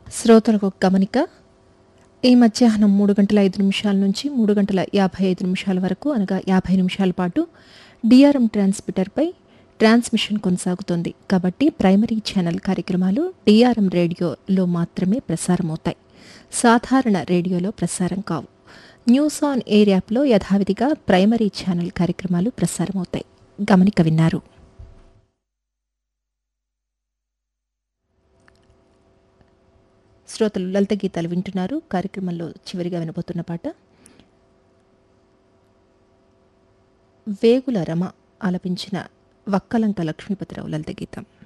శ్రోతలకు ఒక గమనిక ఈ మధ్యాహ్నం మూడు గంటల ఐదు నిమిషాల నుంచి మూడు గంటల యాభై ఐదు నిమిషాల వరకు అనగా యాభై నిమిషాల పాటు డిఆర్ఎం ట్రాన్స్మిటర్పై ట్రాన్స్మిషన్ కొనసాగుతోంది కాబట్టి ప్రైమరీ ఛానల్ కార్యక్రమాలు డిఆర్ఎం రేడియోలో మాత్రమే ప్రసారమవుతాయి సాధారణ రేడియోలో ప్రసారం కావు న్యూస్ ఆన్ ఎయిర్ యాప్లో యథావిధిగా ప్రైమరీ ఛానల్ కార్యక్రమాలు ప్రసారమవుతాయి గమనిక విన్నారు శ్రోతలు లలిత గీతాలు వింటున్నారు కార్యక్రమంలో చివరిగా వినబోతున్న పాట వేగుల రమ ఆలపించిన వక్కలంక లక్ష్మీపతిరావు లలిత గీతం